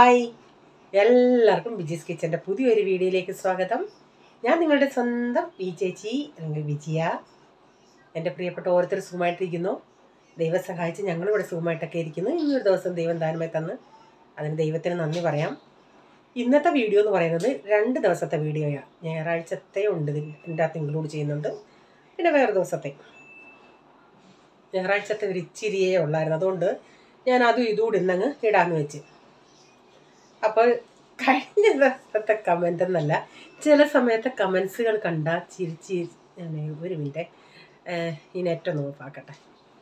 hi എല്ലാവർക്കും ബിജീസ് കിച്ചൻ്റെ പുതിയൊരു വീഡിയോയിലേക്ക് സ്വാഗതം ഞാൻ നിങ്ങളുടെ സ്വന്തം വി ചേച്ചി അല്ലെങ്കിൽ വിജയ എൻ്റെ പ്രിയപ്പെട്ട ഓരോരുത്തർ സുഖമായിട്ടിരിക്കുന്നു ദൈവം സഹായിച്ച് ഞങ്ങളിവിടെ സുഖമായിട്ടൊക്കെ ഇരിക്കുന്നു ഇന്നൊരു ദിവസം ദൈവം ദാനമായി തന്ന് അതിന് ദൈവത്തിന് നന്ദി പറയാം ഇന്നത്തെ വീഡിയോ എന്ന് പറയുന്നത് രണ്ട് ദിവസത്തെ വീഡിയോയാണ് ഞായറാഴ്ചത്തെ ഉണ്ട് ഇതിൽ എൻ്റെ അകത്ത് ഇൻക്ലൂഡ് ചെയ്യുന്നുണ്ട് പിന്നെ വേറെ ദിവസത്തെ ഞായറാഴ്ചത്തെ ഒരു ഇച്ചിരിയേ ഉള്ളായിരുന്നു അതുകൊണ്ട് ഞാൻ അതും ഇതുകൂടി ഇന്നങ്ങ് ഇടാന്ന് വെച്ച് അപ്പോൾ കഴിഞ്ഞ ദിവസത്തെ കമൻ്റ് എന്നല്ല ചില സമയത്തെ കമൻസുകൾ കണ്ടാൽ ചിരിച്ച് ഞാൻ ഒരു മിനിറ്റ് ഈ നെറ്റ് ഒന്ന് ഓഫാക്കട്ടെ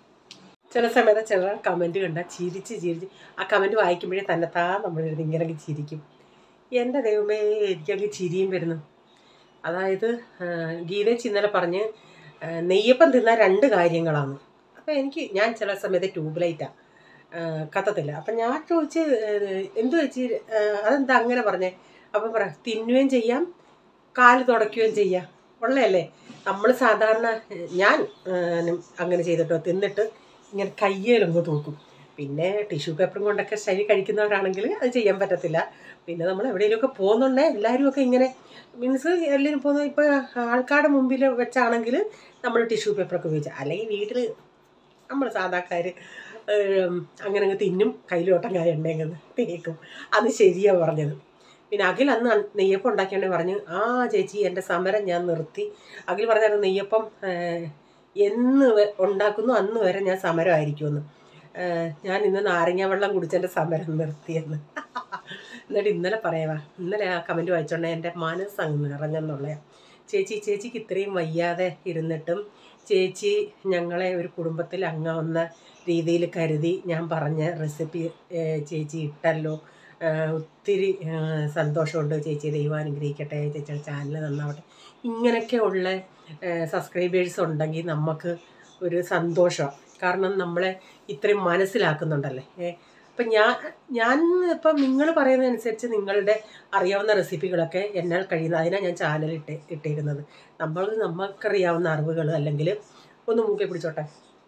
ചില സമയത്ത് ചില കമൻറ്റ് കണ്ടാൽ ചിരിച്ച് ചിരിച്ച് ആ കമൻറ്റ് വായിക്കുമ്പോഴേ തന്നെത്താ നമ്മളിരുന്ന് ഇങ്ങനെ അങ്ങ് ചിരിക്കും എൻ്റെ ദൈവമേ എനിക്കങ്ങ് ചിരിയും വരുന്നു അതായത് ഗീതേച്ച് ഇന്നലെ പറഞ്ഞ് ആ, നെയ്യപ്പം തിന്ന രണ്ട് കാര്യങ്ങളാണ് അപ്പോൾ എനിക്ക് ഞാൻ ചില സമയത്ത് ട്യൂബ് ലൈറ്റാണ് കത്തത്തില്ല അപ്പം ഞാൻ ചോദിച്ച് ഏഹ്, എന്ത് വെച്ച് അതെന്താ അങ്ങനെ പറഞ്ഞേ അപ്പം പറ തിന്നുകയും ചെയ്യാം കാല് തുടയ്ക്കുകയും ചെയ്യാം ഉള്ളതല്ലേ നമ്മൾ സാധാരണ ഏഹ്, ഞാൻ ഏഹ്, അങ്ങനെ ചെയ്തിട്ടോ തിന്നിട്ട് ഇങ്ങനെ കയ്യേലൊന്ന് തൂക്കും പിന്നെ ടിഷ്യൂ പേപ്പറും കൊണ്ടൊക്കെ ശരി കഴിക്കുന്നവരാണെങ്കിൽ അത് ചെയ്യാൻ പറ്റത്തില്ല പിന്നെ നമ്മൾ എവിടെയെങ്കിലുമൊക്കെ പോകുന്നുണ്ടേ എല്ലാവരും ഒക്കെ ഇങ്ങനെ മീൻസ് എല്ലാവരും പോകുന്ന ഇപ്പോൾ ആൾക്കാരുടെ മുമ്പിൽ വെച്ചാണെങ്കിൽ നമ്മൾ ടിഷ്യൂ പേപ്പറൊക്കെ ഉപയോഗിച്ചാൽ അല്ലെങ്കിൽ വീട്ടിൽ നമ്മൾ സാധാക്കാർ അങ്ങനെ അങ്ങ് തിന്നും കയ്യിലോട്ടം കായ ഉണ്ടെങ്കിൽ തേക്കും അത് ശരിയാണ് പറഞ്ഞത് പിന്നെ അഖിൽ അന്ന് നെയ്യപ്പം ഉണ്ടാക്കിയാണെ പറഞ്ഞു ആ ചേച്ചി എൻ്റെ സമരം ഞാൻ നിർത്തി അഖിൽ പറഞ്ഞായിരുന്നു നെയ്യപ്പം ഏഹ്, എന്ന് വെ- ഉണ്ടാക്കുന്നു അന്ന് വരെ ഞാൻ സമരമായിരിക്കുമെന്ന് ഏഹ്, ഞാൻ ഇന്ന് നാരങ്ങ വെള്ളം കുടിച്ചെൻ്റെ സമരം നിർത്തിയെന്ന് എന്നിട്ട് ഇന്നലെ പറയാവാ ഇന്നലെ ആ കമൻറ്റ് വായിച്ചോണ്ടേ എൻ്റെ മനസ്സ് അങ്ങ് നിറഞ്ഞെന്നുള്ള ചേച്ചി ചേച്ചിക്ക് ഇത്രയും വയ്യാതെ ഇരുന്നിട്ടും ചേച്ചി ഞങ്ങളെ ഒരു കുടുംബത്തിൽ അംഗമെന്ന രീതിയിൽ കരുതി ഞാൻ പറഞ്ഞ റെസിപ്പി ചേച്ചി ഇട്ടല്ലോ ഏഹ് ഒത്തിരി ഏഹ് സന്തോഷമുണ്ട് ചേച്ചി ദൈവം അനുഗ്രഹിക്കട്ടെ ചേച്ചിയുടെ ചാനൽ നന്നാവട്ടെ ഇങ്ങനെയൊക്കെ ഉള്ള സബ്സ്ക്രൈബേഴ്സ് ഉണ്ടെങ്കിൽ നമുക്ക് ഒരു സന്തോഷമാണ് കാരണം നമ്മളെ ഇത്രയും മനസ്സിലാക്കുന്നുണ്ടല്ലേ ഏഹ് അപ്പം ഞാൻ ഞാൻ ഇപ്പം നിങ്ങൾ പറയുന്നതനുസരിച്ച് നിങ്ങളുടെ അറിയാവുന്ന റെസിപ്പികളൊക്കെ എന്നാൽ കഴിയുന്ന അതിനാണ് ഞാൻ ചാനൽ ഇട്ട് ഇട്ടിരുന്നത് നമ്മൾ നമുക്കറിയാവുന്ന അറിവുകൾ അല്ലെങ്കിൽ ഒന്ന് മൂക്കി പിടിച്ചോട്ടെ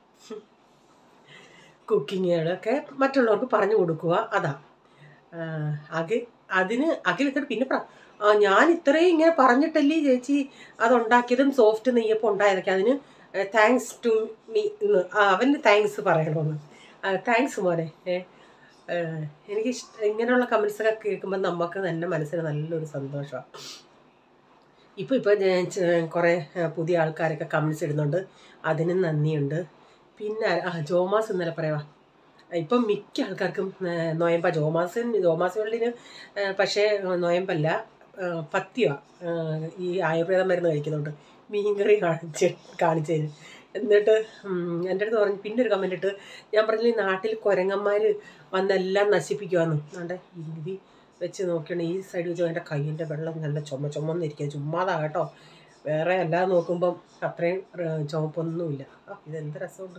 കുക്കിങ്ങുകളൊക്കെ മറ്റുള്ളവർക്ക് പറഞ്ഞു കൊടുക്കുക അതാ അഖിൽ അതിന് അഖിൽ എന്നിട്ട് പിന്നെ പറ ആ ഞാൻ ഇത്രയും ഇങ്ങനെ പറഞ്ഞിട്ടല്ലേ ചേച്ചി അതുണ്ടാക്കിയതും സോഫ്റ്റ് നെയ്യപ്പം ഉണ്ടായതൊക്കെ അതിന് താങ്ക്സ് ടു മീ എന്ന് ആ, അവന് താങ്ക്സ് പറയണമെന്ന് താങ്ക്സ് മോനെ ഏ ഏഹ് എനിക്ക് ഇഷ്ട ഇങ്ങനെയുള്ള കമൻസൊക്കെ കേൾക്കുമ്പോൾ നമുക്ക് തന്നെ മനസ്സിന് നല്ലൊരു സന്തോഷമാണ് ഇപ്പോൾ ഇപ്പോൾ ഞാൻ ചെ- കുറേ ഏഹ്, പുതിയ ആൾക്കാരൊക്കെ കമൻസ് ഇടുന്നുണ്ട് അതിനും നന്ദിയുണ്ട് പിന്നെ ആ ജോമാസ് ഇന്നലെ പറയാ ഇപ്പം മിക്ക ആൾക്കാർക്കും ഏഹ്, നോയമ്പ ജോമാസിന് ജോമാസ് വെള്ളിന് ഏഹ്, പക്ഷേ നോയമ്പല്ല ഏഹ്, പത്യമാണ് ഏഹ്, ഈ ആയുർവേദ മരുന്ന് കഴിക്കുന്നുണ്ട് മീൻകറി കാണിച്ച് കാണിച്ചതിന് എന്നിട്ട് ഉം, എൻ്റെ അടുത്ത് പറഞ്ഞു പിന്നെ ഒരു കമൻ്റ് ഇട്ട് ഞാൻ പറഞ്ഞില്ല ഈ നാട്ടിൽ കുരങ്ങന്മാർ വന്നെല്ലാം നശിപ്പിക്കുവാന്ന് അതുകൊണ്ട് ഇത് വെച്ച് നോക്കണം ഈ സൈഡ് വെച്ച് എൻ്റെ കയ്യിൻ്റെ വെള്ളം നല്ല ചുമ ചുമന്നിരിക്കുക ചുമ്മാതാ കേട്ടോ വേറെ എല്ലാം നോക്കുമ്പം അത്രയും ഏർ, ചുമപ്പൊന്നുമില്ല ആ ഇതെന്ത് രസമുണ്ട്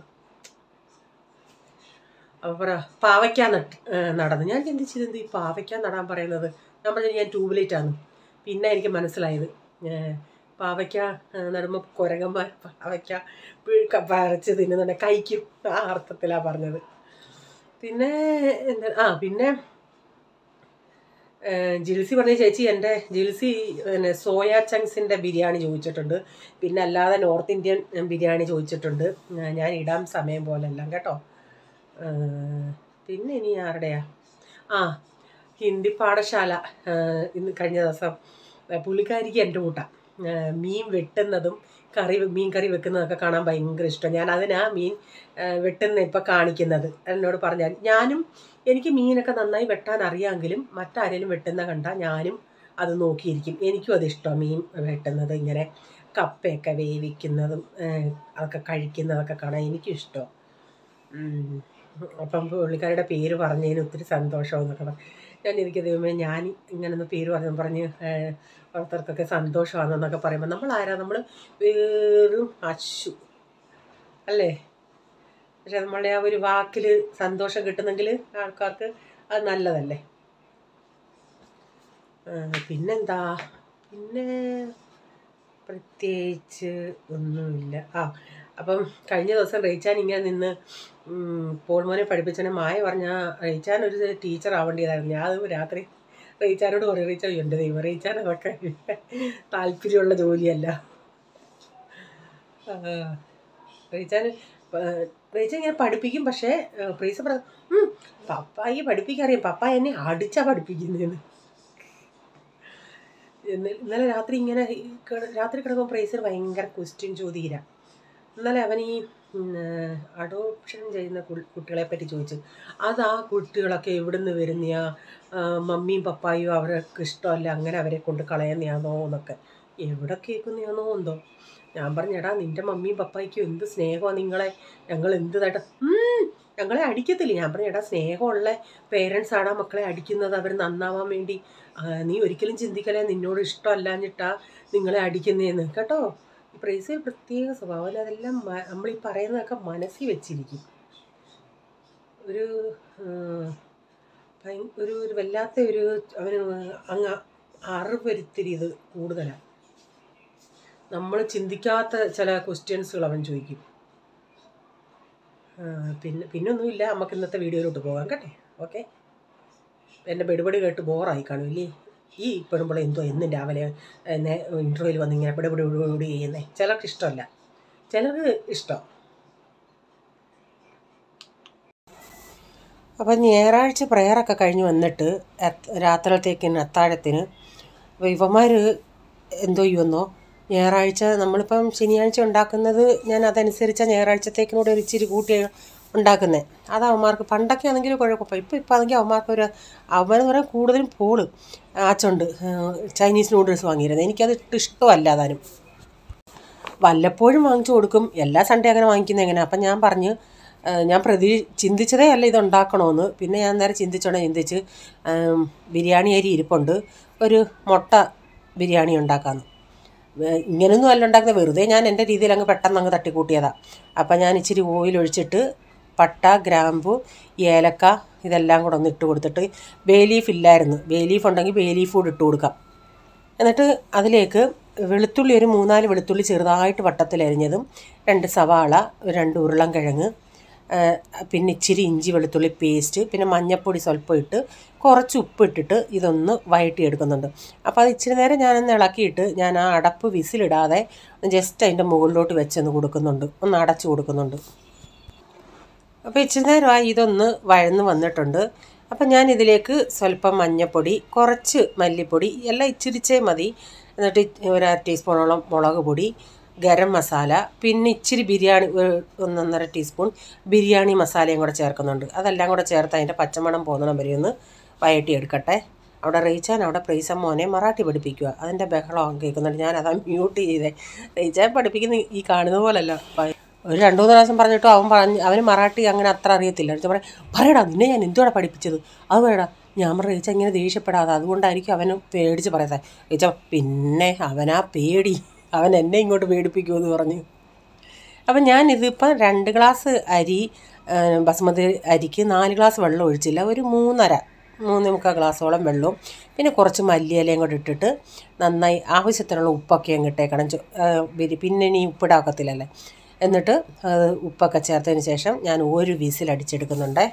അപ്പോൾ പറ പാവയ്ക്ക നട്ട് ഏർ, നടന്നു ഞാൻ ചിന്തിച്ചത് എന്ത് ഈ പാവയ്ക്ക നടാൻ പറയുന്നത് ഞാൻ പറഞ്ഞു ഞാൻ ട്യൂബ്ലൈറ്റാണ് പിന്നെ എനിക്ക് മനസ്സിലായത് ഏർ, പാവയ്ക്ക ഏർ, നടുമ്പോൾ കുരങ്ങന്മാർ പാവയ്ക്ക പിഴുക്ക പറിച്ച് തിന്നുന്നുണ്ട് കഴിക്കും ആ അർത്ഥത്തിലാണ് പറഞ്ഞത് പിന്നെ എന്താ ആ പിന്നെ ഏഹ് ജിൽസി പറഞ്ഞ ചേച്ചി എൻ്റെ ജിൽസി പിന്നെ സോയ ചങ്ക്സിൻ്റെ ബിരിയാണി ചോദിച്ചിട്ടുണ്ട് പിന്നെ അല്ലാതെ നോർത്ത് ഇന്ത്യൻ ബിരിയാണി ചോദിച്ചിട്ടുണ്ട് ഏഹ് ഞാൻ ഇടാൻ സമയം പോലെല്ലാം കേട്ടോ ഏഹ് പിന്നെ ഇനി ആരുടെയാ ആ ഹിന്ദി പാഠശാല ഏഹ് ഇന്ന് കഴിഞ്ഞ ദിവസം ഏഹ് പുള്ളിക്കാരിക്ക് എൻ്റെ കൂട്ടാ ഏഹ് മീൻ വെട്ടുന്നതും കറി മീൻ കറി വെക്കുന്നതൊക്കെ കാണാൻ ഭയങ്കര ഇഷ്ടം ഞാൻ അതിനാ മീൻ ഏഹ് വെട്ടുന്ന ഇപ്പം കാണിക്കുന്നത് എന്നോട് പറഞ്ഞാൽ ഞാനും എനിക്ക് മീനൊക്കെ നന്നായി വെട്ടാൻ അറിയാമെങ്കിലും മറ്റാരെങ്കിലും വെട്ടുന്ന കണ്ടാൽ ഞാനും അത് നോക്കിയിരിക്കും എനിക്കും അത് ഇഷ്ടമാണ് മീൻ വെട്ടുന്നത് ഇങ്ങനെ കപ്പയൊക്കെ വേവിക്കുന്നതും ഏഹ് അതൊക്കെ കഴിക്കുന്നതൊക്കെ കാണാൻ എനിക്കും ഇഷ്ടമാണ് അപ്പം പുള്ളിക്കാരുടെ പേര് പറഞ്ഞതിന് ഒത്തിരി സന്തോഷമെന്നൊക്കെ പറഞ്ഞു ഞാൻ എനിക്ക് ദൈവമേ ഞാൻ ഇങ്ങനൊന്ന് പേര് പറഞ്ഞു പറഞ്ഞ് ഏഹ് ഓരോരുത്തർക്കൊക്കെ സന്തോഷമാണെന്നൊക്കെ പറയുമ്പോൾ നമ്മൾ ആരാ നമ്മൾ വെറും അശു അല്ലേ പക്ഷെ നമ്മളുടെ ആ ഒരു വാക്കിൽ സന്തോഷം കിട്ടുന്നെങ്കിൽ ആൾക്കാർക്ക് അത് നല്ലതല്ലേ ആ, പിന്നെന്താ പിന്നെ പ്രത്യേകിച്ച് ഒന്നുമില്ല ആ അപ്പം കഴിഞ്ഞ ദിവസം റീച്ചാൻ ഇങ്ങനെ നിന്ന് ഉം, പോൾമോനെ പഠിപ്പിച്ചാൽ മായ പറഞ്ഞ റീച്ചാൻ ഒരു ടീച്ചർ ആവേണ്ടതായിരുന്നു ഞാൻ അത് രാത്രി റീച്ചാനോട് പറയും റീച്ചാ എൻ്റെ ദൈവം റീച്ചാൻ അതൊക്കെ താല്പര്യമുള്ള ജോലിയല്ല ആ, റീച്ചാൻ റീച്ച ഇങ്ങനെ പഠിപ്പിക്കും പക്ഷേ പ്രീസ പറ "ഉം, പപ്പായി പഠിപ്പിക്കറിയാം പപ്പ എന്നെ അടിച്ചാ പഠിപ്പിക്കുന്നതെന്ന് ഇന്ന- ഇന്നലെ രാത്രി ഇങ്ങനെ ഈ കിട- രാത്രി കിടക്കുമ്പോൾ പ്രൈസർ ഭയങ്കര ക്വസ്റ്റ്യൻ ചോദ്യര ഇന്നലെ അവൻ ഈ അഡോപ്ഷൻ ചെയ്യുന്ന കു- കുട്ടികളെ പറ്റി ചോദിച്ചു അത് ആ കുട്ടികളൊക്കെ എവിടുന്ന് വരുന്നയാ ആ, മമ്മിയും പപ്പായും അവർക്ക് ഇഷ്ടമല്ല അങ്ങനെ അവരെ കൊണ്ട് കളയുന്നയാണോ എന്നൊക്കെ എവിടെ കേൾക്കുന്നയാണോ എന്തോ ഞാൻ പറഞ്ഞെടാ നിന്റെ മമ്മിയും പപ്പായ്ക്കും എന്ത് സ്നേഹമാണ് നിങ്ങളെ ഞങ്ങൾ എന്ത് തേട്ട ഞങ്ങളെ അടിക്കത്തില്ല ഞാൻ പറഞ്ഞ എടാ സ്നേഹമുള്ള പേരൻസ് ആണ് ആ മക്കളെ അടിക്കുന്നത് അവർ നന്നാവാൻ വേണ്ടി ആ, നീ ഒരിക്കലും ചിന്തിക്കലേ നിന്നോട് ഇഷ്ടമല്ലാഞ്ഞിട്ടാ നിങ്ങളെ അടിക്കുന്നതെന്ന് കേട്ടോ പ്രൈസ് ഒരു പ്രത്യേക സ്വഭാവം അല്ല അതെല്ലാം മ- നമ്മൾ ഈ പറയുന്നതൊക്കെ മനസ്സിൽ വെച്ചിരിക്കും ഒരു ആ, ഭയ- ഒരു ഒരു വല്ലാത്ത ഒരു അവന് അങ്ങ് അറിവരുത്തിരി ഇത് കൂടുതലാണ് നമ്മൾ ചിന്തിക്കാത്ത ചില ക്വസ്റ്റ്യൻസുകൾ അവൻ ചോദിക്കും ആ, പിന്നെ പിന്നൊന്നുമില്ല നമുക്ക് ഇന്നത്തെ വീഡിയോയിലോട്ട് പോകാം കേട്ടെ ഓക്കെ എൻ്റെ ബെടുപടി കേട്ട് ബോറായി കാണും ഇല്ലേ ഈ പെടുമ്പോൾ എന്തോ എന്നും രാവിലെ എന്നെ ഇൻ്റർവ്യൂവിൽ വന്ന് ഇങ്ങനെ ബെടുപടി ബെടുപടി ചെയ്യുന്നേ ചിലർക്ക് ഇഷ്ടമല്ല ചിലർക്ക് ഇഷ്ടം അപ്പം ഞായറാഴ്ച പ്രയറൊക്കെ കഴിഞ്ഞ് വന്നിട്ട് എത്ത- രാത്രിയിലത്തേക്കിന് അത്താഴത്തിന് അപ്പോൾ ഇവന്മാർ എന്തോ ചെയ്യുമെന്നോ ഞായറാഴ്ച നമ്മളിപ്പം ശനിയാഴ്ച ഉണ്ടാക്കുന്നത് ഞാൻ അതനുസരിച്ച് ഞായറാഴ്ചത്തേക്കിനൂടെ ഒരു ഇച്ചിരി കൂട്ടി ഉണ്ടാക്കുന്നത് അത് അവന്മാർക്ക് പണ്ടൊക്കെ ആണെങ്കിൽ കുഴപ്പമില്ല ഇപ്പം ഇപ്പം ആണെങ്കിൽ അവന്മാർക്ക് ഒരു അവന്മാരെന്ന് പറയാൻ കൂടുതലും പോള് ആച്ചുണ്ട് ചൈനീസ് നൂഡിൽസ് വാങ്ങിയിരുന്നത് എനിക്കത് ഇട്ട് ഇഷ്ടമല്ല താനും വല്ലപ്പോഴും വാങ്ങിച്ചു കൊടുക്കും എല്ലാ സൺഡേ അങ്ങനെ വാങ്ങിക്കുന്നത് എങ്ങനെ അപ്പം ഞാൻ പറഞ്ഞ് ആ, ഞാൻ പ്രതി ചിന്തിച്ചതേ അല്ല ഇത് ഉണ്ടാക്കണമെന്ന് പിന്നെ ഞാൻ നേരെ ചിന്തിച്ചോടെ ചിന്തിച്ച് ആം, ബിരിയാണി അരി ഇരിപ്പുണ്ട് ഒരു മുട്ട ബിരിയാണി ഉണ്ടാക്കാമെന്ന് വേ- ഇങ്ങനെയൊന്നും അല്ല ഉണ്ടാക്കുന്നത് വെറുതെ ഞാൻ എൻ്റെ രീതിയിൽ അങ്ങ് പെട്ടെന്ന് അങ്ങ് തട്ടിക്കൂട്ടിയതാണ് അപ്പം ഞാൻ ഇച്ചിരി ഓയിൽ ഒഴിച്ചിട്ട് പട്ട ഗ്രാമ്പു ഏലക്ക ഇതെല്ലാം കൂടെ ഒന്ന് ഇട്ട് കൊടുത്തിട്ട് ബേ ലീഫ് ഇല്ലായിരുന്നു ബേ ലീഫ് ഉണ്ടെങ്കിൽ ബേ ലീഫ് കൂടെ ഇട്ട് കൊടുക്കാം എന്നിട്ട് അതിലേക്ക് വെളുത്തുള്ളി ഒരു മൂന്നാല് വെളുത്തുള്ളി ചെറുതായിട്ട് വട്ടത്തിൽ അരിഞ്ഞതും രണ്ട് സവാള ഒരു രണ്ട് ഉരുളൻ കിഴങ്ങ് ആ, പിന്നെ ഇച്ചിരി ഇഞ്ചി വെളുത്തുള്ളി പേസ്റ്റ് പിന്നെ മഞ്ഞൾപ്പൊടി സ്വല്പം ഇട്ട് കുറച്ച് ഉപ്പ് ഇട്ടിട്ട് ഇതൊന്ന് വഴറ്റിയെടുക്കുന്നുണ്ട് അപ്പോൾ അത് ഇച്ചിരി നേരം ഞാനൊന്ന് ഇളക്കിയിട്ട് ഞാൻ ആ അടപ്പ് വിസിലിടാതെ ജസ്റ്റ് അതിൻ്റെ മുകളിലോട്ട് വെച്ചൊന്ന് കൊടുക്കുന്നുണ്ട് ഒന്ന് അടച്ചു കൊടുക്കുന്നുണ്ട് അപ്പോൾ ഇച്ചിരി നേരമായി ഇതൊന്ന് വഴന്ന് വന്നിട്ടുണ്ട് അപ്പം ഞാൻ ഇതിലേക്ക് സ്വല്പം മഞ്ഞൾപ്പൊടി കുറച്ച് മല്ലിപ്പൊടി എല്ലാം ഇച്ചിരിച്ചേ മതി എന്നിട്ട് ഒരു അര ടീസ്പൂണോളം മുളക് പൊടി ഗരം മസാല പിന്നെ ഇച്ചിരി ബിരിയാണി ഒരു ഒന്നൊന്നര ടീസ്പൂൺ ബിരിയാണി മസാലയും കൂടെ ചേർക്കുന്നുണ്ട് അതെല്ലാം കൂടെ ചേർത്ത് അതിൻ്റെ പച്ചമണം പോകുന്നിടം വരെ ഒന്ന് വഴറ്റിയെടുക്കട്ടെ അവിടെ റീച്ചാൻ അവിടെ പ്രൈസം മോനെ മറാഠി പഠിപ്പിക്കുക അതിൻ്റെ ബഹളം കേൾക്കുന്നുണ്ട് ഞാൻ അതാ മ്യൂട്ട് ചെയ്തേ റീച്ചാൻ പഠിപ്പിക്കുന്ന ഈ കാണുന്ന പോലല്ല പ- ഒരു രണ്ടു മൂന്ന് പ്രാവശ്യം പറഞ്ഞിട്ടും അവൻ പറഞ്ഞ് അവന് മറാഠി അങ്ങനെ അത്ര അറിയത്തില്ല എന്നിട്ട് പറയാം പറയടാ നിന്നെ ഞാൻ എന്തുവാടാ പഠിപ്പിച്ചത് അത് പറയടാ ഞാൻ പറഞ്ഞ റീച്ച ഇങ്ങനെ ദേഷ്യപ്പെടാതെ അതുകൊണ്ടായിരിക്കും അവന് പേടിച്ച് പറയുന്നത് റീച്ച പിന്നെ അവനാ പേടി അവൻ എന്നെ ഇങ്ങോട്ട് പേടിപ്പിക്കുമെന്ന് പറഞ്ഞു അപ്പം ഞാൻ ഇതിപ്പം രണ്ട് ഗ്ലാസ് അരി ആ, ബസ്മതി അരിക്ക് നാല് ഗ്ലാസ് വെള്ളം ഒഴിച്ചില്ല ഒരു മൂന്നര മൂന്ന് മുക്കാൽ ഗ്ലാസോളം വെള്ളവും പിന്നെ കുറച്ച് മല്ലിയിലയും കൂടെ ഇട്ടിട്ട് നന്നായി ആവശ്യത്തിനുള്ള ഉപ്പൊക്കെ അങ്ങ് ഇട്ടേക്കണം ചോ- ആ, ബിരി- പിന്നെ ഇനി ഉപ്പിടാക്കത്തില്ലല്ലേ എന്നിട്ട് അത് ഉപ്പൊക്കെ ചേർത്തതിന് ശേഷം ഞാൻ ഒരു വിസിൽ അടിച്ചെടുക്കുന്നുണ്ടേ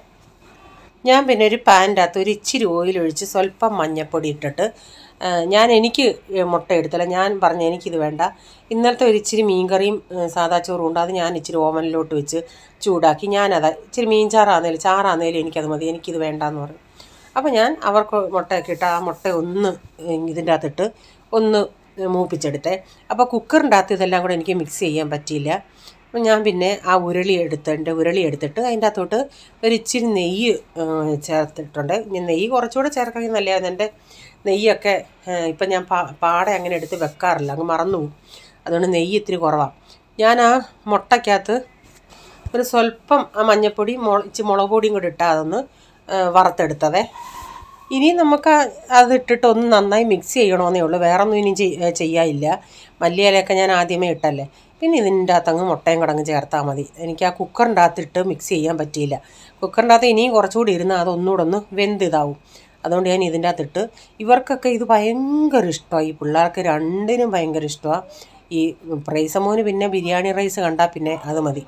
ഞാൻ പിന്നെ ഒരു പാൻ്റെ അകത്ത് ഒരു ഇച്ചിരി ഓയിൽ ഒഴിച്ച് സ്വല്പം മഞ്ഞൾപ്പൊടി ഇട്ടിട്ട് ആ, ഞാൻ എനിക്ക് മുട്ട എടുത്തില്ല ഞാൻ പറഞ്ഞു എനിക്കിത് വേണ്ട ഇന്നലത്തെ ഒരു ഇച്ചിരി മീൻകറിയും ആ, സാദാ ചോറും ഉണ്ട് അത് ഞാൻ ഇച്ചിരി ഓവനിലോട്ട് വെച്ച് ചൂടാക്കി ഞാനത് ഇച്ചിരി മീൻ ചാറാന്നേലും ചാറാന്നേലും എനിക്കത് മതി എനിക്കിത് വേണ്ടാന്ന് പറഞ്ഞു അപ്പോൾ ഞാൻ അവർക്ക് മുട്ടയൊക്കെ ഇട്ട് ആ മുട്ട ഒന്ന് ഇതിൻ്റെ അകത്തിട്ട് ഒന്ന് മൂപ്പിച്ചെടുത്തേ അപ്പോൾ കുക്കറിൻ്റെ അകത്ത് ഇതെല്ലാം കൂടെ എനിക്ക് മിക്സ് ചെയ്യാൻ പറ്റിയില്ല അപ്പം ഞാൻ പിന്നെ ആ ഉരുളി എടുത്ത് എൻ്റെ ഉരുളി എടുത്തിട്ട് അതിൻ്റെ അകത്തോട്ട് ഒരു ഇച്ചിരി നെയ്യ് ആ, ചേർത്തിട്ടുണ്ട് ഞാൻ നെയ്യ് കുറച്ചുകൂടെ ചേർക്കണമെങ്കിൽ നല്ലതായിരുന്നു എൻ്റെ നെയ്യൊക്കെ ആ, ഇപ്പം ഞാൻ പാ പാടെ അങ്ങനെ എടുത്ത് വെക്കാറില്ല അങ്ങ് മറന്നു പോകും അതുകൊണ്ട് നെയ്യ് ഇത്തിരി കുറവാണ് ഞാൻ ആ മുട്ടയ്ക്കകത്ത് ഒരു സ്വല്പം ആ മഞ്ഞപ്പൊടി മുള ഇച്ചിരി മുളക് പൊടിയും കൂടി ഇട്ടാൽ അതൊന്ന് ആ, വറുത്തെടുത്തതേ ഇനി നമുക്ക് അത് ഇട്ടിട്ട് ഒന്ന് നന്നായി മിക്സ് ചെയ്യണമെന്നേ ഉള്ളൂ വേറെ ഒന്നും ഇനി ചെയ്- ചെയ്യാനില്ല മല്ലിയിലയൊക്കെ ഞാൻ ആദ്യമേ ഇട്ടല്ലേ പിന്നെ ഇതിൻ്റെ അകത്തങ്ങ് മുട്ടയും കടങ്ങ് ചേർത്താൽ മതി എനിക്ക് ആ കുക്കറിൻ്റെ അകത്തിട്ട് മിക്സ് ചെയ്യാൻ പറ്റിയില്ല കുക്കറിൻ്റെ അകത്ത് ഇനിയും കുറച്ചുകൂടി ഇരുന്നാൽ അത് ഒന്നുകൂടെ ഒന്ന് വെന്ത് ഇതാവും അതുകൊണ്ട് ഞാൻ ഇതിൻ്റെ അകത്തിട്ട് ഇവർക്കൊക്കെ ഇത് ഭയങ്കര ഇഷ്ടമായി ഈ പിള്ളേർക്ക് രണ്ടിനും ഭയങ്കര ഇഷ്ടമാണ് ഈ പ്രൈസമോന് പിന്നെ ബിരിയാണി റൈസ് കണ്ടാൽ പിന്നെ അത് മതി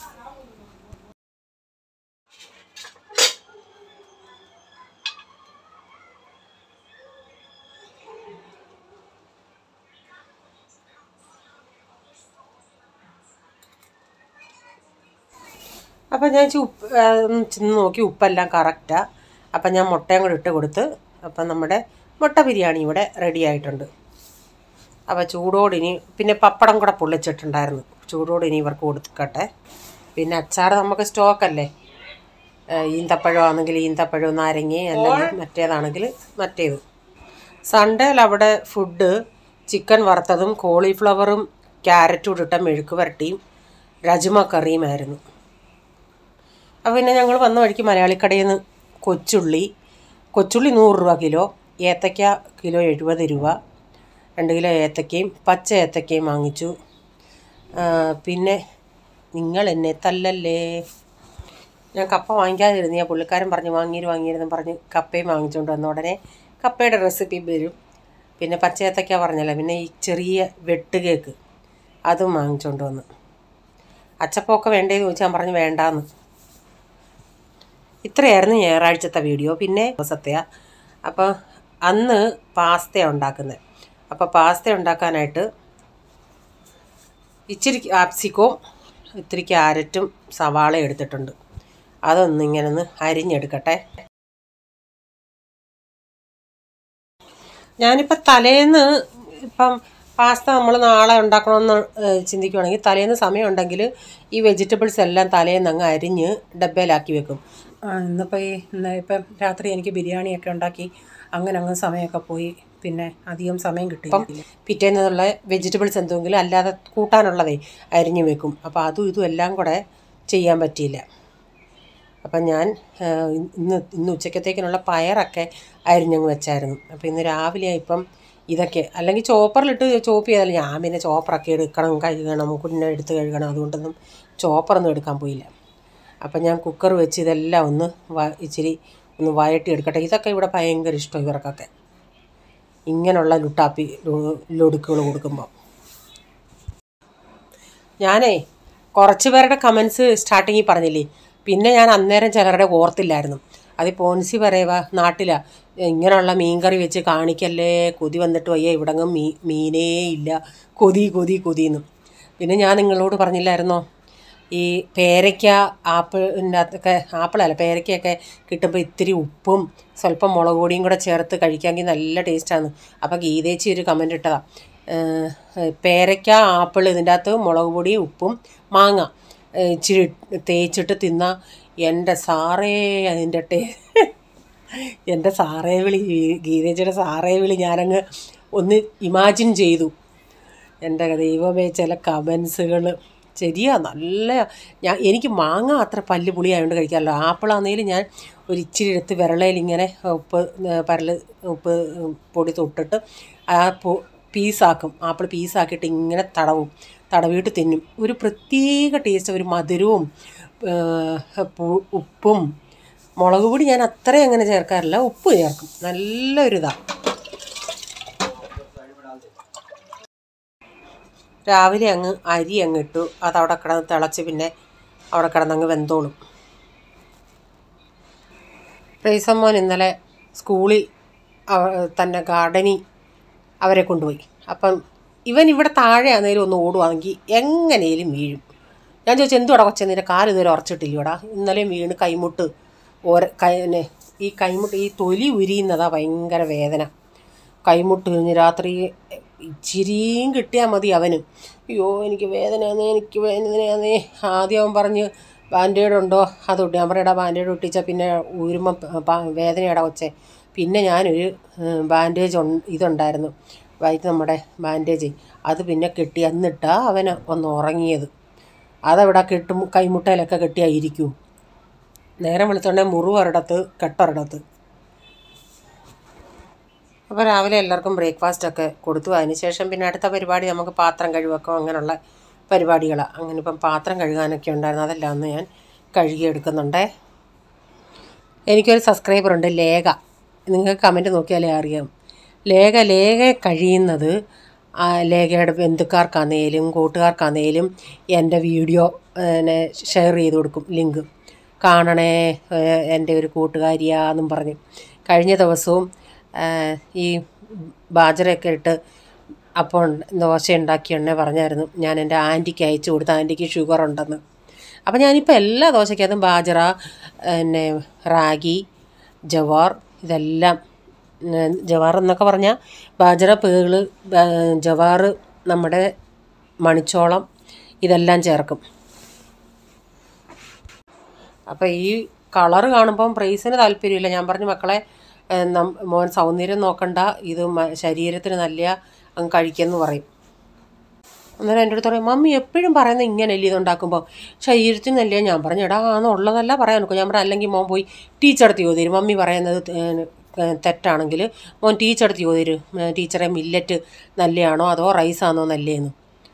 അപ്പം ഞാൻ ചു- ഉപ്പ് ആ, ഒന്ന് ചെന്ന് നോക്കി ഉപ്പെല്ലാം കറക്റ്റാണ് അപ്പം ഞാൻ മുട്ടയും കൂടെ ഇട്ട് കൊടുത്ത് അപ്പം നമ്മുടെ മുട്ട ബിരിയാണി ഇവിടെ റെഡി ആയിട്ടുണ്ട് അപ്പോൾ ചൂടോടിനി പിന്നെ പപ്പടം കൂടെ പൊള്ളിച്ചിട്ടുണ്ടായിരുന്നു ചൂടോടിനി ഇവർക്ക് കൊടുക്കട്ടെ പിന്നെ അച്ചാർ നമുക്ക് സ്റ്റോക്കല്ലേ ഈന്തപ്പഴം ആണെങ്കിൽ ഈന്തപ്പഴം നാരങ്ങ അല്ലെങ്കിൽ മറ്റേതാണെങ്കിൽ മറ്റേത് സൺഡേയിൽ അവിടെ ഫുഡ് ചിക്കൻ വറുത്തതും കോളിഫ്ലവറും ക്യാരറ്റും ഇട്ട മെഴുക്ക് വരട്ടിയും രജുമ കറിയുമായിരുന്നു അപ്പോൾ പിന്നെ ഞങ്ങൾ വന്ന വഴിക്ക് മലയാളിക്കടയിൽ നിന്ന് കൊച്ചുള്ളി കൊച്ചുള്ളി നൂറ് രൂപ കിലോ ഏത്തയ്ക്ക കിലോ എഴുപത് രൂപ രണ്ട് കിലോ ഏത്തക്കയും പച്ച ഏത്തക്കയും വാങ്ങിച്ചു ആ, പിന്നെ നിങ്ങൾ എന്നെ തല്ലല്ലേ ഞാൻ കപ്പ വാങ്ങിക്കാതിരുന്നു ഞാൻ പുള്ളിക്കാരൻ പറഞ്ഞ് വാങ്ങിയിരു വാങ്ങിയിരുന്നു പറഞ്ഞ് കപ്പയും വാങ്ങിച്ചുകൊണ്ട് വന്ന ഉടനെ കപ്പയുടെ റെസിപ്പി വരും പിന്നെ പച്ച ഏത്തക്ക പറഞ്ഞല്ലോ പിന്നെ ഈ ചെറിയ വെട്ട് കേക്ക് അതും വാങ്ങിച്ചുകൊണ്ട് വന്നു അച്ചപ്പമൊക്കെ വേണ്ടേന്ന് ചോദിച്ചാൽ ഞാൻ പറഞ്ഞു വേണ്ടാന്ന് ഇത്രയായിരുന്നു ഞായറാഴ്ചത്തെ വീഡിയോ പിന്നെ സത്യ അപ്പോൾ അന്ന് പാസ്ത ഉണ്ടാക്കുന്നത് അപ്പോൾ പാസ്ത ഉണ്ടാക്കാനായിട്ട് ഇച്ചിരി ക്യാപ്സിക്കവും ഇത്തിരി ക്യാരറ്റും സവാള എടുത്തിട്ടുണ്ട് അതൊന്ന് ഇങ്ങനെ ഒന്ന് അരിഞ്ഞെടുക്കട്ടെ ഞാനിപ്പോൾ തലേന്ന് ഇപ്പം പാസ്ത നമ്മൾ നാളെ ഉണ്ടാക്കണമെന്ന് ഏഹ്, ചിന്തിക്കുവാണെങ്കിൽ തലേന്ന് സമയമുണ്ടെങ്കിൽ ഈ വെജിറ്റബിൾസ് എല്ലാം തലേന്ന് അങ്ങ് അരിഞ്ഞ് ഡബ്ബയിലാക്കി വെക്കും ഇന്നിപ്പോൾ ഈ ഇന്ന് ഇപ്പം രാത്രി എനിക്ക് ബിരിയാണിയൊക്കെ ഉണ്ടാക്കി അങ്ങനെ അങ്ങ് സമയമൊക്കെ പോയി പിന്നെ അധികം സമയം കിട്ടില്ല പിറ്റേന്നുള്ള വെജിറ്റബിൾസ് എന്തെങ്കിലും അല്ലാതെ കൂട്ടാനുള്ളതേ അരിഞ്ഞു വെക്കും അപ്പോൾ അതും ഇതും എല്ലാം കൂടെ ചെയ്യാൻ പറ്റിയില്ല അപ്പം ഞാൻ ആ, ഇന്ന് ഇന്ന് ഉച്ചക്കത്തേക്കിനുള്ള പയറൊക്കെ അരിഞ്ഞങ്ങ് വെച്ചായിരുന്നു അപ്പോൾ ഇന്ന് രാവിലെ ഇപ്പം ഇതൊക്കെ അല്ലെങ്കിൽ ചോപ്പറിലിട്ട് ചോപ്പ് ചെയ്താൽ ഞാൻ പിന്നെ ചോപ്പറൊക്കെ എടുക്കണം കഴുകണം കുഞ്ഞെ എടുത്ത് കഴുകണം അതുകൊണ്ടൊന്നും ചോപ്പറൊന്നും എടുക്കാൻ പോയില്ല അപ്പം ഞാൻ കുക്കർ വെച്ച് ഇതെല്ലാം ഒന്ന് വ ഇച്ചിരി ഒന്ന് വഴട്ടി എടുക്കട്ടെ ഇതൊക്കെ ഇവിടെ ഭയങ്കര ഇഷ്ടം ഇവർക്കൊക്കെ ഇങ്ങനെയുള്ള ലുട്ടാപ്പി ലൊടുക്കുകൾ കൊടുക്കുമ്പോൾ ഞാനേ കുറച്ച് പേരുടെ കമൻസ് സ്റ്റാർട്ടിങ്ങിൽ പറഞ്ഞില്ലേ പിന്നെ ഞാൻ അന്നേരം ചിലരുടെ ഓർത്തില്ലായിരുന്നു അത് പോൻസി പറയുക നാട്ടിലാ ഇങ്ങനെയുള്ള മീൻകറി വെച്ച് കാണിക്കല്ലേ കൊതി വന്നിട്ട് വയ്യ ഇവിടെങ്ങും മീ മീനേ ഇല്ല കൊതി കൊതി കൊതിയെന്നും പിന്നെ ഞാൻ നിങ്ങളോട് പറഞ്ഞില്ലായിരുന്നോ ഈ പേരയ്ക്ക ആപ്പിളിൻ്റെ അകത്തൊക്കെ ആപ്പിളല്ല പേരയ്ക്കയൊക്കെ കിട്ടുമ്പോൾ ഇത്തിരി ഉപ്പും സ്വല്പം മുളക് പൊടിയും കൂടെ ചേർത്ത് കഴിക്കാമെങ്കിൽ നല്ല ടേസ്റ്റാണ് അപ്പോൾ ഗീതേച്ചി ഒരു കമൻ്റ് ഇട്ടതാണ് പേരയ്ക്ക ആപ്പിൾ ഇതിൻ്റെ അകത്ത് മുളക് പൊടി ഉപ്പും മാങ്ങ ഏഹ് ഇച്ചിരി തേച്ചിട്ട് തിന്ന എൻ്റെ സാറേ അതിൻ്റെ ടേ എൻ്റെ സാറേ വിളി ഗീതേച്ചിയുടെ സാറേ വിളി ഞാനങ്ങ് ഒന്ന് ഇമാജിൻ ചെയ്തു എൻ്റെ ദൈവമേ ചില കമൻസുകൾ ശരിയാ നല്ല ഞാൻ എനിക്ക് മാങ്ങ അത്ര പല്ല് പുളിയായതുകൊണ്ട് കഴിക്കാമല്ലോ ആപ്പിളാണെങ്കിലും ഞാൻ ഒരു ഇച്ചിരി എടുത്ത് വിരളയിൽ ഇങ്ങനെ ഉപ്പ് ഏഹ് പരൽ ഉപ്പ് പൊടി തൊട്ടിട്ട് ആ പൊ പീസാക്കും ആപ്പിൾ പീസാക്കിയിട്ട് ഇങ്ങനെ തടവും തടവിയിട്ട് തിന്നും ഒരു പ്രത്യേക ടേസ്റ്റ് ഒരു മധുരവും ഏഹ് പു- ഉപ്പും മുളക് പൊടി ഞാൻ അത്രയും അങ്ങനെ ചേർക്കാറില്ല ഉപ്പ് ചേർക്കും നല്ലൊരിതാണ് രാവിലെ അങ്ങ് അരി അങ്ങ് ഇട്ടു അത് അവിടെ കിടന്ന് തിളച്ച് പിന്നെ അവിടെ കിടന്നങ്ങ് വെന്തോളും പ്രൈസമ്മോൻ ഇന്നലെ സ്കൂളിൽ അവ- തന്നെ ഗാർഡനിൽ അവരെ കൊണ്ടുപോയി അപ്പം ഇവൻ ഇവിടെ താഴെ ആണെങ്കിലും ഒന്ന് ഓടുവാണെങ്കിൽ എങ്ങനെയും വീഴും ഞാൻ ചോദിച്ചു എന്തുവാടാ കൊച്ചെ നിന്റെ കാല് ഇതുവരെ ഉറച്ചിട്ടില്ലയോടാ ഇന്നലെയും വീണ് കൈമുട്ട് ഓര കൈ നെ, ഈ കൈമുട്ട് ഈ തൊലി ഉരിയുന്നതാ ഭയങ്കര വേദന കൈമുട്ട് കഴിഞ്ഞ് രാത്രി ഇച്ചിരിയും കിട്ടിയാൽ മതി അവന് അയ്യോ എനിക്ക് വേദനയാന്നേ എനിക്ക് വേദനയാന്നേ ആദ്യം അവൻ പറഞ്ഞ് ബാൻഡേഡ് ഉണ്ടോ അതൊട്ട് ഞാൻ പറയടാ ബാൻഡേഡ് ഒട്ടിച്ചാൽ പിന്നെ ഊരുമ്പം വേദനയടാ കൊച്ചേ പിന്നെ ഞാനൊരു ഏഹ്, ബാൻഡേജ് ഉൺ- ഇതുണ്ടായിരുന്നു വയറ്റ് നമ്മുടെ ബാൻഡേജ് അത് പിന്നെ കെട്ടി എന്നിട്ടാ അവന് ഒന്ന് ഉറങ്ങിയത് അതവിടെ കെട്ടും കൈമുട്ടയിലൊക്കെ കെട്ടിയായിരിക്കൂ നേരം വിളിച്ചോണ്ടേ മുറിവൊരിടത്ത് കെട്ടൊരിടത്ത് അപ്പോൾ രാവിലെ എല്ലാവർക്കും ബ്രേക്ക്ഫാസ്റ്റ് ഒക്കെ കൊടുത്തു അതിന് ശേഷം പിന്നെ അടുത്ത പരിപാടി നമുക്ക് പാത്രം കഴുകക്കം അങ്ങനെയുള്ള പരിപാടികളാണ് അങ്ങനെ ഇപ്പം പാത്രം കഴുകാനൊക്കെ ഉണ്ടായിരുന്നു അതെല്ലാം ഒന്ന് ഞാൻ കഴുകിയെടുക്കുന്നുണ്ടേ എനിക്കൊരു സബ്സ്ക്രൈബർ ഉണ്ട് ലേഖ നിങ്ങൾക്ക് കമൻറ്റ് നോക്കിയാലേ അറിയാം ലേഖ ലേഖ കഴിയുന്നത് ആ, ലേഖയുടെ ബന്ധുക്കാർക്കാന്നേലും കൂട്ടുകാർക്കാന്നേലും എൻ്റെ വീഡിയോ പിന്നെ ഷെയർ ചെയ്ത് കൊടുക്കും ലിങ്ക് കാണണേ ഏഹ് എൻ്റെ ഒരു കൂട്ടുകാരിയാന്നും പറഞ്ഞ് കഴിഞ്ഞ ദിവസവും ഏഹ് ഈ ബാജറയൊക്കെ ഇട്ട് അപ്പോൾ ദോശ ഉണ്ടാക്കിയെണ്ണേ പറഞ്ഞായിരുന്നു ഞാൻ എൻ്റെ ആൻറ്റിക്ക് അയച്ചു കൊടുത്ത ആൻറ്റിക്ക് ഷുഗർ ഉണ്ടെന്ന് അപ്പോൾ ഞാനിപ്പോൾ എല്ലാ ദോശയ്ക്കകത്തും ബാജറ പിന്നെ റാഗി ജവാർ ഇതെല്ലാം ഉം, ജവാർ എന്നൊക്കെ പറഞ്ഞാൽ ബാജറ പേള് ബാ- ജവാർ നമ്മുടെ മണിച്ചോളം ഇതെല്ലാം ചേർക്കും അപ്പോൾ ഈ കളറ് കാണുമ്പം പ്രൈസിന് താല്പര്യമില്ല ഞാൻ പറഞ്ഞു മക്കളെ ഏഹ്, നം- മോൻ സൗന്ദര്യം നോക്കണ്ട ഇത് മ- ശരീരത്തിന് നല്ല അങ്ങ് കഴിക്കുമെന്ന് പറയും അന്നേരം എൻ്റെ അടുത്ത് പറയും മമ്മി എപ്പോഴും പറയുന്നത് ഇങ്ങനെയല്ലേ ഇതുണ്ടാക്കുമ്പോൾ ശരീരത്തിന് നല്ല ഞാൻ പറഞ്ഞു എടാ ആന്ന് ഉള്ളതല്ല പറയാൻ നോക്കും ഞാൻ പറഞ്ഞു അല്ലെങ്കിൽ മോൻ പോയി ടീച്ചറടുത്ത് ചോദിരും മമ്മി പറയുന്നത് ഏഹ്, ഏഹ്, തെറ്റാണെങ്കിൽ മോൻ ടീച്ചറടുത്ത് ചോദിരും ഏഹ്, ടീച്ചറെ മില്ലറ്റ് നല്ലതാണോ അതോ റൈസാണോ നല്ലതെന്ന്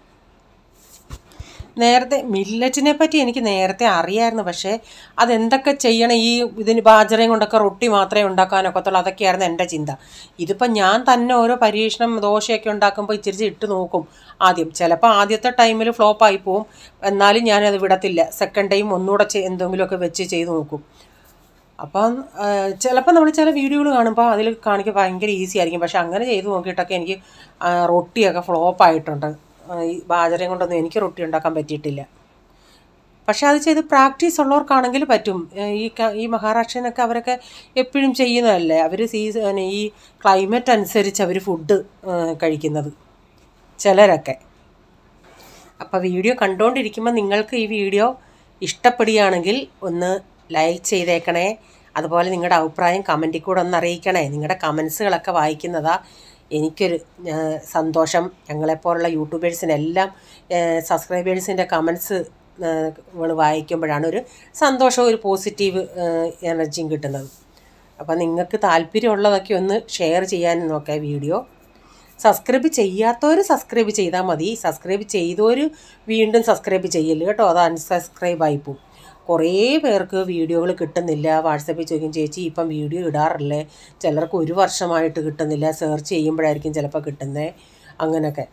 നേരത്തെ മില്ലറ്റിനെ പറ്റി എനിക്ക് നേരത്തെ അറിയായിരുന്നു പക്ഷേ അതെന്തൊക്കെ ചെയ്യണം ഈ ഇതിന് ബാജറയും കൊണ്ടൊക്കെ റൊട്ടി മാത്രമേ ഉണ്ടാക്കാനൊക്കത്തുള്ളൂ അതൊക്കെയായിരുന്നു എൻ്റെ ചിന്ത ഇതിപ്പം ഞാൻ തന്നെ ഓരോ പരീക്ഷണം ദോശയൊക്കെ ഉണ്ടാക്കുമ്പോൾ ഇച്ചിരി ഇട്ട് നോക്കും ആദ്യം ചിലപ്പോൾ ആദ്യത്തെ ടൈമിൽ ഫ്ലോപ്പായി പോവും എന്നാലും ഞാനത് വിടത്തില്ല സെക്കൻഡ് ടൈം ഒന്നുകൂടെ ചെ- എന്തെങ്കിലുമൊക്കെ വെച്ച് ചെയ്ത് നോക്കും അപ്പം ചിലപ്പോൾ നമ്മൾ ചില വീഡിയോകൾ കാണുമ്പോൾ അതിൽ കാണിക്കുക ഭയങ്കര ഈസി ആയിരിക്കും പക്ഷെ അങ്ങനെ ചെയ്ത് നോക്കിയിട്ടൊക്കെ എനിക്ക് ആ, റൊട്ടിയൊക്കെ ഫ്ലോപ്പ് ആയിട്ടുണ്ട് ആ, ഈ ബാജരയും കൊണ്ടൊന്നും എനിക്ക് റൊട്ടി ഉണ്ടാക്കാൻ പറ്റിയിട്ടില്ല പക്ഷെ അത് ചെയ്ത് പ്രാക്ടീസ് ഉള്ളവർക്കാണെങ്കിൽ പറ്റും ഏ, ഈ ക- ഈ മഹാരാഷ്ട്രനൊക്കെ അവരൊക്കെ എപ്പോഴും ചെയ്യുന്നതല്ലേ അവർ സീസൺ ഈ ക്ലൈമറ്റ് അനുസരിച്ച് അവർ ഫുഡ് കഴിക്കുന്നത് ചിലരൊക്കെ അപ്പോൾ വീഡിയോ കണ്ടുകൊണ്ടിരിക്കുമ്പോൾ നിങ്ങൾക്ക് ഈ വീഡിയോ ഇഷ്ടപ്പെടുകയാണെങ്കിൽ ഒന്ന് ലൈക്ക് ചെയ്തേക്കണേ അതുപോലെ നിങ്ങളുടെ അഭിപ്രായം കമൻറ്റിൽ കൂടെ ഒന്ന് അറിയിക്കണേ നിങ്ങളുടെ കമൻസുകളൊക്കെ വായിക്കുന്നതാ എനിക്കൊരു ആ, സന്തോഷം ഞങ്ങളെപ്പോലുള്ള യൂട്യൂബേഴ്സിനെല്ലാം സബ്സ്ക്രൈബേഴ്സിൻ്റെ കമൻസ് വായിക്കുമ്പോഴാണ് ഒരു സന്തോഷവും ഒരു പോസിറ്റീവ് എനർജിയും കിട്ടുന്നത് അപ്പോൾ നിങ്ങൾക്ക് താല്പര്യമുള്ളതൊക്കെ ഒന്ന് ഷെയർ ചെയ്യാൻ നോക്കാം വീഡിയോ സബ്സ്ക്രൈബ് ചെയ്യാത്തവർ സബ്സ്ക്രൈബ് ചെയ്താൽ മതി സബ്സ്ക്രൈബ് ചെയ്തവർ വീണ്ടും സബ്സ്ക്രൈബ് ചെയ്യല് കേട്ടോ അത് അൺസബ്സ്ക്രൈബ് ആയിപ്പോവും കുറേ പേർക്ക് വീഡിയോകൾ കിട്ടുന്നില്ല വാട്സപ്പിൽ ചോദിക്കും ചേച്ചി ഇപ്പം വീഡിയോ ഇടാറില്ലേ ചിലർക്ക് ഒരു വർഷമായിട്ട് കിട്ടുന്നില്ല സെർച്ച് ചെയ്യുമ്പോഴായിരിക്കും ചിലപ്പോൾ കിട്ടുന്നത് അങ്ങനെയൊക്കെ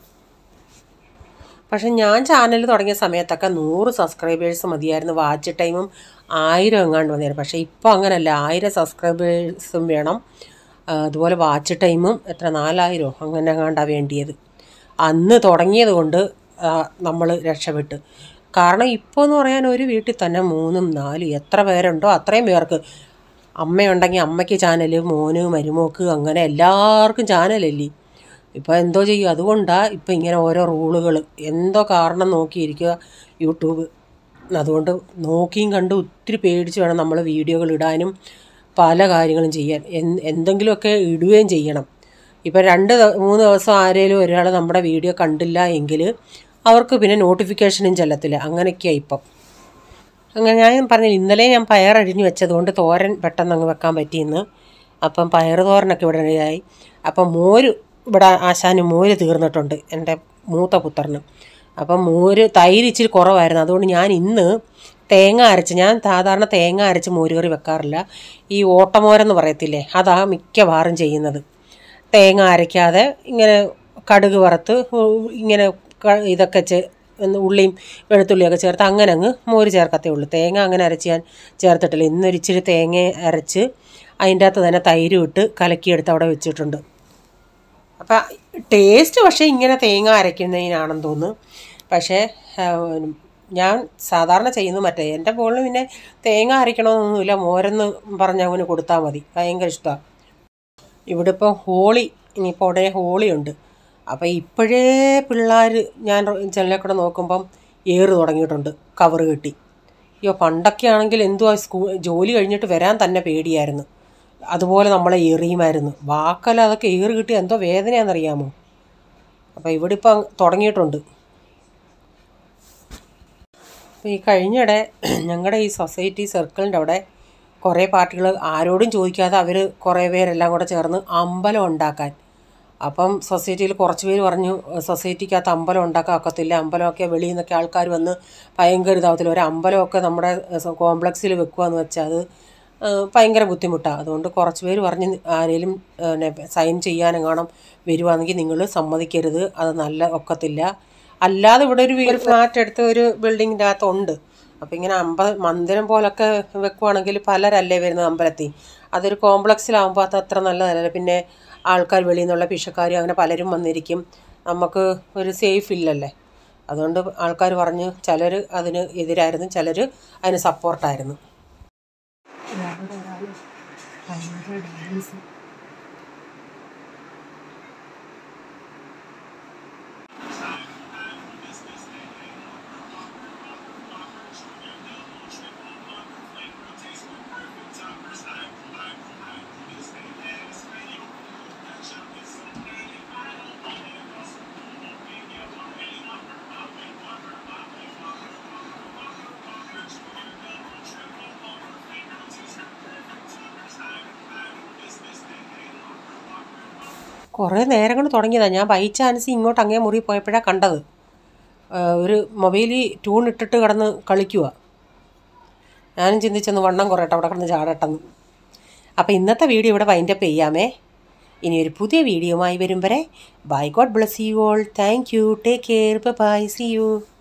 പക്ഷെ ഞാൻ ചാനൽ തുടങ്ങിയ സമയത്തൊക്കെ നൂറ് സബ്സ്ക്രൈബേഴ്സ് മതിയായിരുന്നു വാച്ച് ടൈമും ആയിരം എങ്ങാണ്ട് മതിയായിരുന്നു പക്ഷേ ഇപ്പോൾ അങ്ങനല്ല ആയിരം സബ്സ്ക്രൈബേഴ്സും വേണം ആ, അതുപോലെ വാച്ച് ടൈമും എത്ര നാലായിരമോ അങ്ങനെ എങ്ങാണ്ടാണ് വേണ്ടിയത് അന്ന് തുടങ്ങിയത് കൊണ്ട് നമ്മൾ രക്ഷപ്പെട്ട് കാരണം ഇപ്പോൾ എന്ന് പറയാൻ ഒരു വീട്ടിൽ തന്നെ മൂന്നും നാലും എത്ര പേരുണ്ടോ അത്രയും പേർക്ക് അമ്മയുണ്ടെങ്കിൽ അമ്മയ്ക്ക് ചാനൽ മോന് മരുമോക്ക് അങ്ങനെ എല്ലാവർക്കും ചാനലല്ലേ ഇപ്പോൾ എന്തോ ചെയ്യും അതുകൊണ്ടാണ് ഇപ്പം ഇങ്ങനെ ഓരോ റൂളുകൾ എന്തോ കാരണം നോക്കിയിരിക്കുക യൂട്യൂബ് അതുകൊണ്ട് നോക്കിയും കണ്ട് ഒത്തിരി പേടിച്ച് വേണം നമ്മൾ വീഡിയോകൾ ഇടാനും പല കാര്യങ്ങളും ചെയ്യാൻ എന്ത് എന്തെങ്കിലുമൊക്കെ ഇടുകയും ചെയ്യണം ഇപ്പം രണ്ട് ദ- മൂന്ന് ദിവസം ആരെങ്കിലും ഒരാൾ നമ്മുടെ വീഡിയോ കണ്ടില്ല എങ്കിൽ അവർക്ക് പിന്നെ നോട്ടിഫിക്കേഷനും ചെല്ലത്തില്ല അങ്ങനെയൊക്കെയാണ് ഇപ്പം അങ്ങനെ ഞാൻ പറഞ്ഞു ഇന്നലെ ഞാൻ പയർ അരിഞ്ഞു വെച്ചതുകൊണ്ട് തോരൻ പെട്ടെന്ന് അങ്ങ് വെക്കാൻ പറ്റിയെന്ന് അപ്പം പയർ തോരനൊക്കെ ഇവിടെ റെഡിയായി അപ്പം മോര് ഇവിടെ ആശാന് മോര് തീർന്നിട്ടുണ്ട് എൻ്റെ മൂത്ത പുത്രന് അപ്പം മോര് തൈര് ഇച്ചിരി കുറവായിരുന്നു അതുകൊണ്ട് ഞാൻ ഇന്ന് തേങ്ങ അരച്ച് ഞാൻ സാധാരണ തേങ്ങ അരച്ച് മോര് കറി വെക്കാറില്ല ഈ ഓട്ടമോരെന്ന് പറയത്തില്ലേ അതാ മിക്കവാറും ചെയ്യുന്നത് തേങ്ങ അരയ്ക്കാതെ ഇങ്ങനെ കടുക് വറുത്ത് ഉ- ഇങ്ങനെ ക- ഇതൊക്കെ ചേ ഒന്ന് ഉള്ളിയും വെളുത്തുള്ളിയൊക്കെ ചേർത്ത് അങ്ങനെ അങ്ങ് മോര് ചേർക്കത്തേ ഉള്ളൂ തേങ്ങ അങ്ങനെ അരച്ച് ഞാൻ ചേർത്തിട്ടില്ല ഇന്നൊരു ഇച്ചിരി തേങ്ങ അരച്ച് അതിൻ്റെ അകത്ത് തന്നെ തൈര് ഇട്ട് കലക്കിയെടുത്ത് അവിടെ വെച്ചിട്ടുണ്ട് അപ്പം ടേസ്റ്റ് പക്ഷേ ഇങ്ങനെ തേങ്ങ അരയ്ക്കുന്നതിനാണെന്ന് തോന്നുന്നു പക്ഷേ ആ, ഞാൻ സാധാരണ ചെയ്യുന്നത് മറ്റേ എൻ്റെ മോളിന് പിന്നെ തേങ്ങ അരയ്ക്കണമെന്നൊന്നുമില്ല മോരെന്ന് പറഞ്ഞ് അവന് കൊടുത്താൽ മതി ഭയങ്കര ഇഷ്ടമാണ് ഇവിടെ ഇപ്പോൾ ഹോളി ഇനിയിപ്പോൾ ഉടനെ ഹോളി ഉണ്ട് അപ്പോൾ ഇപ്പോഴേ പിള്ളേർ ഞാൻ ജനലിൽ കൂടെ നോക്കുമ്പം ഏറ് തുടങ്ങിയിട്ടുണ്ട് കവറ് കെട്ടി അയ്യോ പണ്ടൊക്കെ ആണെങ്കിൽ എന്തുവാ സ്കൂൾ ജോലി കഴിഞ്ഞിട്ട് വരാൻ തന്നെ പേടിയായിരുന്നു അതുപോലെ നമ്മളെ എറിയുമായിരുന്നു വാക്കല്ല അതൊക്കെ ഏറ് കിട്ടി എന്തോ വേദനയാണെന്നറിയാമോ അപ്പോൾ ഇവിടെ ഇപ്പം തുടങ്ങിയിട്ടുണ്ട് അപ്പോൾ ഈ കഴിഞ്ഞിടെ ഞങ്ങളുടെ ഈ സൊസൈറ്റി സർക്കിളിൻ്റെ അവിടെ കുറേ പാർട്ടികൾ ആരോടും ചോദിക്കാതെ അവർ കുറേ പേരെല്ലാം കൂടെ ചേർന്ന് അമ്പലം ഉണ്ടാക്കാൻ അപ്പം സൊസൈറ്റിയിൽ കുറച്ച് പേര് പറഞ്ഞു സൊസൈറ്റിക്കകത്ത് അമ്പലം ഉണ്ടാക്കാൻ ഒക്കത്തില്ല അമ്പലമൊക്കെ വെളിയിൽ നിന്നൊക്കെ ആൾക്കാർ വന്ന് ഭയങ്കര ഇതാവത്തില്ല ഒരു അമ്പലമൊക്കെ നമ്മുടെ കോംപ്ലക്സിൽ വെക്കുകയെന്ന് വെച്ചാൽ അത് ആ, ഭയങ്കര ബുദ്ധിമുട്ടാണ് അതുകൊണ്ട് കുറച്ച് പേര് പറഞ്ഞ് ആരെങ്കിലും സൈൻ ചെയ്യാനെങ്ങാണം വരുവാണെങ്കിൽ നിങ്ങൾ സമ്മതിക്കരുത് അത് നല്ല ഒക്കത്തില്ല അല്ലാതെ ഇവിടെ ഒരു വീട് ഫ്ലാറ്റ് എടുത്ത് ഒരു ബിൽഡിങ്ങിൻ്റെ അകത്തുണ്ട് അപ്പോൾ ഇങ്ങനെ അമ്പ മന്ദിരം പോലൊക്കെ വെക്കുവാണെങ്കിൽ പലരല്ലേ വരുന്നത് അമ്പലത്തിൽ അതൊരു കോംപ്ലക്സിലാവുമ്പോൾ അത് അത്ര നല്ലതല്ല പിന്നെ ആൾക്കാർ വെളിയിൽ നിന്നുള്ള പിഷക്കാരും അങ്ങനെ പലരും വന്നിരിക്കും നമുക്ക് ഒരു സേഫ് ഇല്ലല്ലേ അതുകൊണ്ട് ആൾക്കാർ പറഞ്ഞ് ചിലർ അതിന് എതിരായിരുന്നു ചിലർ അതിന് സപ്പോർട്ടായിരുന്നു കുറേ നേരം കൊണ്ട് തുടങ്ങിയതാണ് ഞാൻ ബൈ ചാൻസ് ഇങ്ങോട്ട് അങ്ങേ മുറി പോയപ്പോഴാണ് കണ്ടത് ആ, ഒരു മൊബൈലിൽ ട്യൂൺ ഇട്ടിട്ട് കിടന്ന് കളിക്കുക ഞാനും ചിന്തിച്ചൊന്ന് വണ്ണം കുറയട്ടെ അവിടെ കിടന്ന് ചാടട്ടെന്ന് അപ്പോൾ ഇന്നത്തെ വീഡിയോ ഇവിടെ വൈൻഡപ്പ് ചെയ്യാമേ ഇനി ഒരു പുതിയ വീഡിയോയുമായി വരും വരെ bye God bless you all thank you take care bye see U